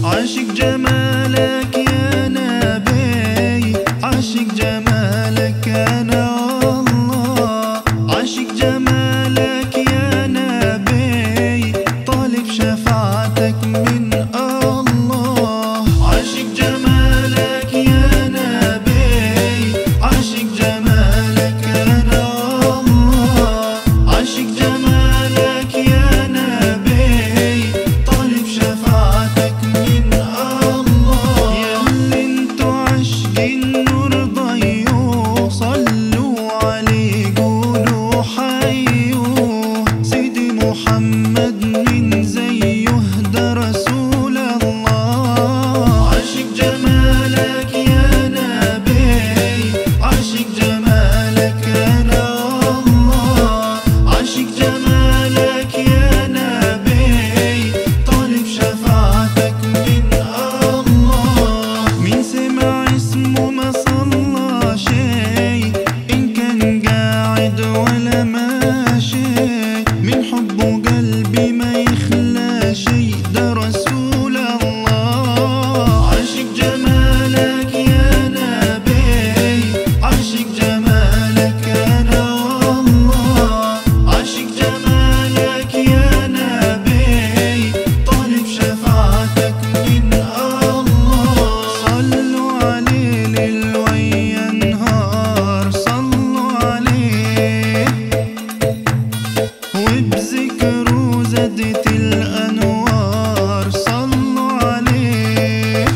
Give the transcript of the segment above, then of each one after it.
عاشق جمالك يا نبي عاشق جمالك انا الله عاشق جمالك يا نبي طالب شفاعتك من الله عاشق جمالك يا نبي عاشق جمالك انا الله عاشق جمالك يا نبي طالب شفاعتك من الله يا اللي انتو عاشقين نور ضيوه صلوا عليه قولوا حيوه سيدي محمد من زيه ده رسول الله عاشق جمالك يا نبي عاشق جمالك انا الله عاشق جمالك يا نبي طالب شفاعتك من الله مين سمع اسمه ما صلى شيء إن كان قاعد ولا ماشي من حبه قلبي ما يخلى شيء ده رسول الله عاشق جمالك يا نبي عاشق جمالك أنا والله عاشق جمالك يا نبي طالب شفاعتك من الله صلوا عليه ليل ويا نهار صلوا عليه وبذكره زادت الأنوار صلوا عليه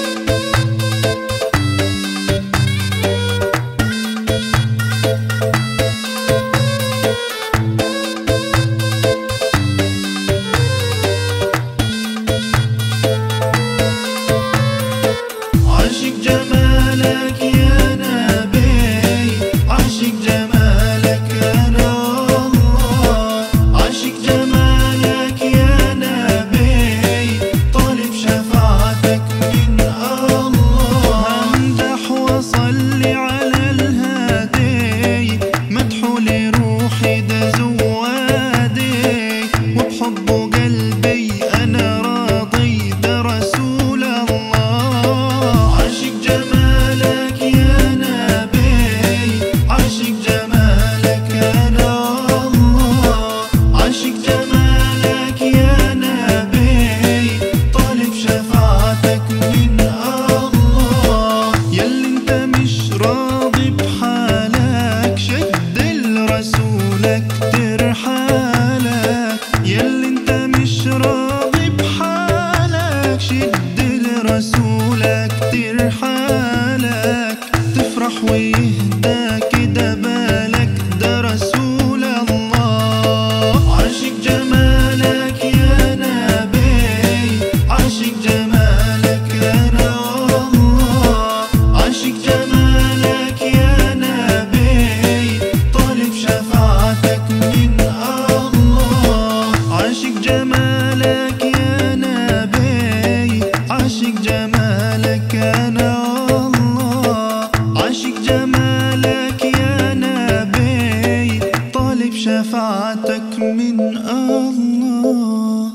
عاشق جمالك يا نبي عاشق جمالك انا الله عاشق جمالك يا نبي طالب شفاعتك من الله امدح واصلي على الهادي مدحو لروحي ده زوادي وبحبه قلبي انا راضي ده رسول الله عاشق جمالك يا نبي عاشق جمالك انا الله عاشق جمالك يا نبي طالب شفاعتك من الله ياللي انت مش راضي بحالك شد لرسولك ترحالك ياللي انت مش راضي بحالك شد لرسولك ترحالك تفرح ويهدى كده بالك ده رسول الله عاشق جمالك يا نبي عاشق جمالك انا الله عاشق جمالك يا نبي طالب شفاعتك من الله عاشق جمالك يا نبي عاشق جمالك انا الله عاشق جمالك يا نبي طالب شفاعتك من الله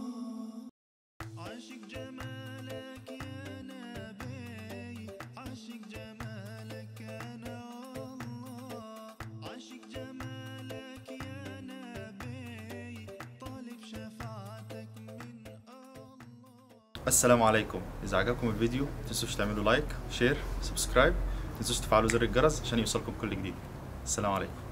عاشق جمالك يا نبي عاشق جمالك انا الله عاشق جمالك يا نبي طالب شفاعتك من الله السلام عليكم اذا عجبكم الفيديو متنسوش تعملوا لايك شير سبسكرايب متنسوش تفعلوا زر الجرس عشان يوصلكم كل جديد السلام عليكم